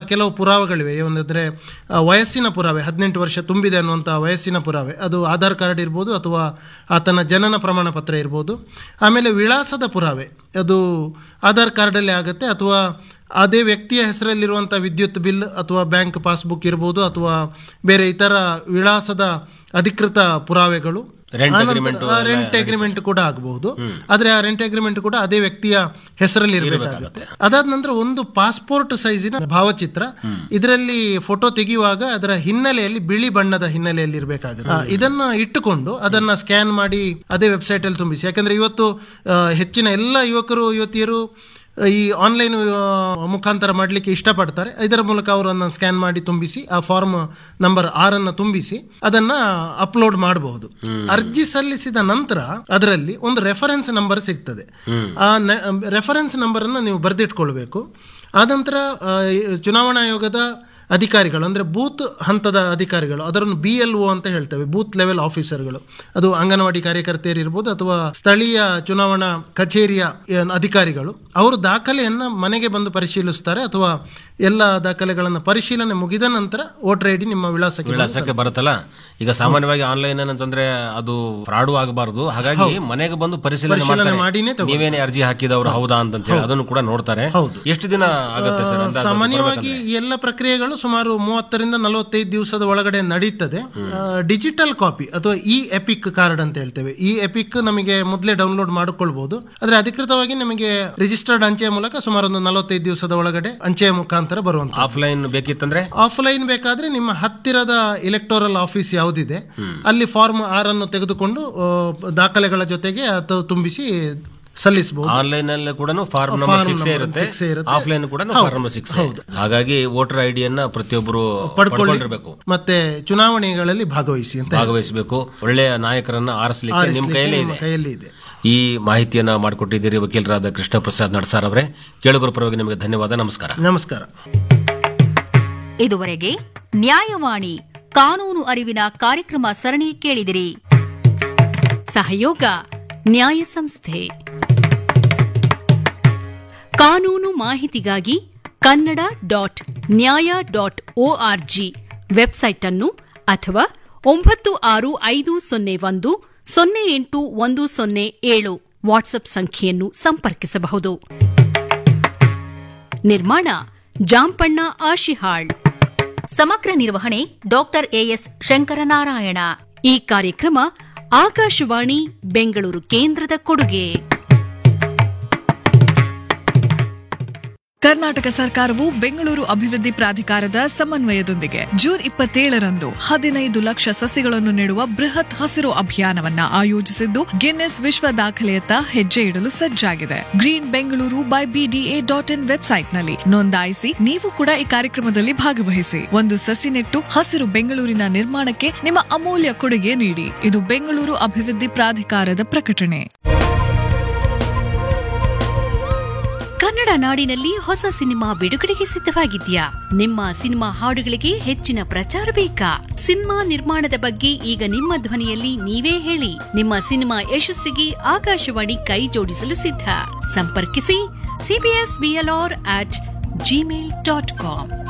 ಕೆಲವು ಪುರಾವೆಗಳಿವೆ ಏನಂದರೆ ವಯಸ್ಸಿನ ಪುರಾವೆ ಹದಿನೆಂಟು ವರ್ಷ ತುಂಬಿದೆ ಅನ್ನುವಂಥ ವಯಸ್ಸಿನ ಪುರಾವೆ ಅದು ಆಧಾರ್ ಕಾರ್ಡ್ ಇರ್ಬೋದು ಅಥವಾ ಆತನ ಜನನ ಪ್ರಮಾಣ ಪತ್ರ ಇರ್ಬೋದು ಆಮೇಲೆ ವಿಳಾಸದ ಪುರಾವೆ ಅದು ಆಧಾರ್ ಕಾರ್ಡಲ್ಲಿ ಆಗುತ್ತೆ ಅಥವಾ ಅದೇ ವ್ಯಕ್ತಿಯ ಹೆಸರಲ್ಲಿರುವಂಥ ವಿದ್ಯುತ್ ಬಿಲ್ ಅಥವಾ ಬ್ಯಾಂಕ್ ಪಾಸ್ಬುಕ್ ಇರ್ಬೋದು ಅಥವಾ ಬೇರೆ ಇತರ ವಿಳಾಸದ ಅಧಿಕೃತ ಪುರಾವೆಗಳು Rent ಆನಂತರ- agreement ಆ, ರೆಂಟ್ ಅಗ್ರಿಮೆಂಟ್ ಕೂಡ ಆಗಬಹುದು ಆದ್ರೆ ಆ ರೆಂಟ್ ಅಗ್ರಿಮೆಂಟ್ ಕೂಡ ಅದೇ ವ್ಯಕ್ತಿಯ ಹೆಸರಲ್ಲಿ ಇರಬೇಕಾಗುತ್ತೆ ಅದಾದ ನಂತರ ಒಂದು ಪಾಸ್ಪೋರ್ಟ್ ಸೈಜಿನ ಭಾವಚಿತ್ರ ಇದರಲ್ಲಿ ಫೋಟೋ ತೆಗೆಯುವಾಗ ಅದರ ಹಿನ್ನೆಲೆಯಲ್ಲಿ ಬಿಳಿ ಬಣ್ಣದ ಹಿನ್ನೆಲೆಯಲ್ಲಿ ಇರಬೇಕಾಗುತ್ತೆ ಆ, ಇದನ್ನ ಇಟ್ಟುಕೊಂಡು ಅದನ್ನ ಸ್ಕ್ಯಾನ್ ಮಾಡಿ ಅದೇ ವೆಬ್ಸೈಟ್ ಅಲ್ಲಿ ತುಂಬಿಸಿ ಯಾಕಂದ್ರೆ ಇವತ್ತು ಆ, ಹೆಚ್ಚಿನ ಎಲ್ಲ ಯುವಕರು ಯುವತಿಯರು ಈ ಆನ್ಲೈನ್ ಮುಖಾಂತರ ಮಾಡಲಿಕ್ಕೆ ಇಷ್ಟಪಡ್ತಾರೆ ಇದರ ಮೂಲಕ ಅವರನ್ನು ಸ್ಕ್ಯಾನ್ ಮಾಡಿ ತುಂಬಿಸಿ ಆ ಫಾರ್ಮ್ ನಂಬರ್ ಆರನ್ನು ತುಂಬಿಸಿ ಅದನ್ನ ಅಪ್ಲೋಡ್ ಮಾಡಬಹುದು ಅರ್ಜಿ ಸಲ್ಲಿಸಿದ ನಂತರ ಅದರಲ್ಲಿ ಒಂದು ರೆಫರೆನ್ಸ್ ನಂಬರ್ ಸಿಗ್ತದೆ ಆ ರೆಫರೆನ್ಸ್ ನಂಬರ್ ಅನ್ನು ನೀವು ಬರೆದಿಟ್ಕೊಳ್ಬೇಕು ಆನಂತರ ಆ, ಚುನಾವಣಾ ಆಯೋಗದ ಅಧಿಕಾರಿಗಳು ಅಂದರೆ ಬೂತ್ ಹಂತದ ಅಧಿಕಾರಿಗಳು ಅದರನ್ನು ಬಿ ಎಲ್ ಒ ಅಂತ ಹೇಳ್ತೇವೆ ಬೂತ್ ಲೆವೆಲ್ ಆಫೀಸರ್ಗಳು ಅದು ಅಂಗನವಾಡಿ ಕಾರ್ಯಕರ್ತೆಯರು ಇರ್ಬೋದು ಅಥವಾ ಸ್ಥಳೀಯ ಚುನಾವಣಾ ಕಚೇರಿಯ ಏನ್ ಅಧಿಕಾರಿಗಳು ಅವರು ದಾಖಲೆಯನ್ನು ಮನೆಗೆ ಬಂದು ಪರಿಶೀಲಿಸ್ತಾರೆ ಅಥವಾ ಎಲ್ಲ ದಾಖಲೆಗಳನ್ನು ಪರಿಶೀಲನೆ ಮುಗಿದ ನಂತರ ವೋಟರ್ ಐ ಡಿ ನಿಮ್ಮ ವಿಳಾಸಕ್ಕೆ ವಿಳಾಸಕ್ಕೆ ಬರುತ್ತಲ್ಲ ಈಗ ಸಾಮಾನ್ಯವಾಗಿ ಆನ್ಲೈನ್ ಏನಂತಂದ್ರೆ ಅದು ಫ್ರಾಡು ಆಗಬಾರದು ಹಾಗಾಗಿ ಮನೆಗೆ ಬಂದು ಪರಿಶೀಲನೆ ಪರಿಶೀಲನೆ ಮಾಡಿನೇ ಮಾಡ್ತಾರೆ ತಗೊಳ್ತಾರೆ. ನೀವೇನೇ ಅರ್ಜಿ ಹಾಕಿದವರು ಹೌದಾ ಅಂತ ಹೇಳಿ ಅದನ್ನು ಕೂಡ ನೋಡ್ತಾರೆ ಎಷ್ಟು ದಿನ ಆಗುತ್ತೆ ಸರ್ ಅಂದಾಜು ಅದು ಸಾಮಾನ್ಯವಾಗಿ ಈ ಎಲ್ಲ ಪ್ರಕ್ರಿಯೆಗಳು ಸುಮಾರು ಮೂವತ್ತರಿಂದ ನಲವತ್ತೈದು ದಿವಸದ ಒಳಗಡೆ ನಡೀತದೆ ಡಿಜಿಟಲ್ ಕಾಪಿ ಅಥವಾ ಇ ಎಪಿಕ್ ಕಾರ್ಡ್ ಅಂತ ಹೇಳ್ತೇವೆ ಈ ಎಪಿಕ್ ನಮಗೆ ಮೊದಲೇ ಡೌನ್ಲೋಡ್ ಮಾಡಿಕೊಳ್ಬಹುದು ಆದ್ರೆ ಅಧಿಕೃತವಾಗಿ ನಮಗೆ ರಿಜಿಸ್ಟರ್ಡ್ ಅಂಚೆಯ ಮೂಲಕ ಸುಮಾರು ಒಂದು ನಲವತ್ತೈದು ದಿವಸದ ಒಳಗಡೆ ಅಂಚೆಯ ಮುಖಾಂತರ ಬರುವಂತ ಆಫ್ಲೈನ್ ಬೇಕಿತ್ತಂದ್ರೆ ಆಫ್ಲೈನ್ ಬೇಕಾದ್ರೆ ನಿಮ್ಮ ಹತ್ತಿರದ ಇಲೆಕ್ಟೋರಲ್ ಆಫೀಸ್ ಯಾವುದಿದೆ ಅಲ್ಲಿ ಫಾರ್ಮ್ ಆರ್ ಅನ್ನು ತೆಗೆದುಕೊಂಡು ಆ, ದಾಖಲೆಗಳ ಜೊತೆಗೆ ಅದು ತುಂಬಿಸಿ ಸಲ್ಲಿಸಬಹುದು ಆನ್ಲೈನ್ ಅಲ್ಲಿ ಕೂಡ form number Form six number ಇರುತ್ತೆ six ಇರುತ್ತೆ. ಆಫ್ಲೈನ್ ಕೂಡ ಫಾರ್ಮ್ ನಂಬರ್ ಸಿಕ್ಸ್ ಹಾಗಾಗಿ ವೋಟರ್ ಐಡಿಯನ್ನ ಪ್ರತಿಯೊಬ್ಬರು ಪಡ್ಕೊಳ್ಳಿ ಪಡ್ಕೊಂಡಿರ್ಬೇಕು ಮತ್ತೆ ಚುನಾವಣೆಗಳಲ್ಲಿ ಭಾಗವಹಿಸಿ ಅಂತ ಭಾಗವಹಿಸಬೇಕು ಒಳ್ಳೆಯ ನಾಯಕರನ್ನ ಆರಿಸಲಿಕ್ಕೆ ನಿಮ್ ಕೈಯಲ್ಲಿ ನಿಮ್ಮ ಇದೆ ಕೈಯಲ್ಲಿ ಇದೆ ಈ ಮಾಹಿತಿಯನ್ನ ಮಾಡಿಕೊಟ್ಟಿದ್ದೀರಿ ವಕೀಲರಾದ ಕೃಷ್ಣ ಪ್ರಸಾದ್ ನಡ್ಸಾರ್ ಅವರೇ ಕೇಳುಗರ ಪರವಾಗಿ ನಿಮಗೆ ಧನ್ಯವಾದ ನಮಸ್ಕಾರ ನಮಸ್ಕಾರ ಇದುವರೆಗೆ ನ್ಯಾಯವಾಣಿ ಕಾನೂನು ಅರಿವಿನ ಕಾರ್ಯಕ್ರಮ ಸರಣಿ ಕೇಳಿದಿರಿ ಸಹಯೋಗ ನ್ಯಾಯ ಸಂಸ್ಥೆ ಕಾನೂನು ಮಾಹಿತಿಗಾಗಿ Kannada dot Nyaya dot O R G website ಅನ್ನು ಅಥವಾ ಒಂಬತ್ತು ಆರು ಐದು ಸೊನ್ನೆ ಒಂದು ಸೊನ್ನೆ ಎಂಟು ಒಂದು ಸೊನ್ನೆ ಏಳು ವಾಟ್ಸ್ಆಪ್ ಸಂಖ್ಯೆಯನ್ನು ಸಂಪರ್ಕಿಸಬಹುದು ನಿರ್ಮಾಣ ಜಾಂಪಣ್ಣ ಆಶಿಹಾಳ್ ಸಮಗ್ರ ನಿರ್ವಹಣೆ ಡಾಕ್ಟರ್ ಎಎಸ್ ಶಂಕರನಾರಾಯಣ ಈ ಕಾರ್ಯಕ್ರಮ ಆಕಾಶವಾಣಿ ಬೆಂಗಳೂರು ಕೇಂದ್ರದ ಕೊಡುಗೆ ಕರ್ನಾಟಕ ಸರ್ಕಾರವು ಬೆಂಗಳೂರು ಅಭಿವೃದ್ಧಿ ಪ್ರಾಧಿಕಾರದ ಸಮನ್ವಯದೊಂದಿಗೆ ಜೂನ್ ಇಪ್ಪತ್ತೇಳರಂದು ಹದಿನೈದು ಲಕ್ಷ ಸಸಿಗಳನ್ನು ನೆಡುವ ಬೃಹತ್ ಹಸಿರು ಅಭಿಯಾನವನ್ನ ಆಯೋಜಿಸಿದ್ದು ಗಿನ್ನೆಸ್ ವಿಶ್ವ ದಾಖಲೆಯತ್ತ ಹೆಜ್ಜೆ ಇಡಲು ಸಜ್ಜಾಗಿದೆ green Bengaluru by B D A dot in ವೆಬ್ಸೈಟ್ನಲ್ಲಿ ನೋಂದಾಯಿಸಿ ನೀವು ಕೂಡ ಈ ಕಾರ್ಯಕ್ರಮದಲ್ಲಿ ಭಾಗವಹಿಸಿ ಒಂದು ಸಸಿ ನೆಟ್ಟು ಹಸಿರು ಬೆಂಗಳೂರಿನ ನಿರ್ಮಾಣಕ್ಕೆ ನಿಮ್ಮ ಅಮೂಲ್ಯ ಕೊಡುಗೆ ನೀಡಿ ಇದು ಬೆಂಗಳೂರು ಅಭಿವೃದ್ಧಿ ಪ್ರಾಧಿಕಾರದ ಪ್ರಕಟಣೆ ಕನ್ನಡ ನಾಡಿನಲ್ಲಿ ಹೊಸ ಸಿನಿಮಾ ಬಿಡುಗಡೆಗೆ ಸಿದ್ಧವಾಗಿದ್ಯಾ ನಿಮ್ಮ ಸಿನಿಮಾ ಹಾಡುಗಳಿಗೆ ಹೆಚ್ಚಿನ ಪ್ರಚಾರ ಬೇಕಾ ಸಿನಿಮಾ ನಿರ್ಮಾಣದ ಬಗ್ಗೆ ಈಗ ನಿಮ್ಮ ಧ್ವನಿಯಲ್ಲಿ ನೀವೇ ಹೇಳಿ ನಿಮ್ಮ ಸಿನಿಮಾ ಯಶಸ್ಸಿಗೆ ಆಕಾಶವಾಣಿ ಕೈ ಜೋಡಿಸಲು ಸಿದ್ಧ ಸಂಪರ್ಕಿಸಿ C B S B L R at Gmail dot com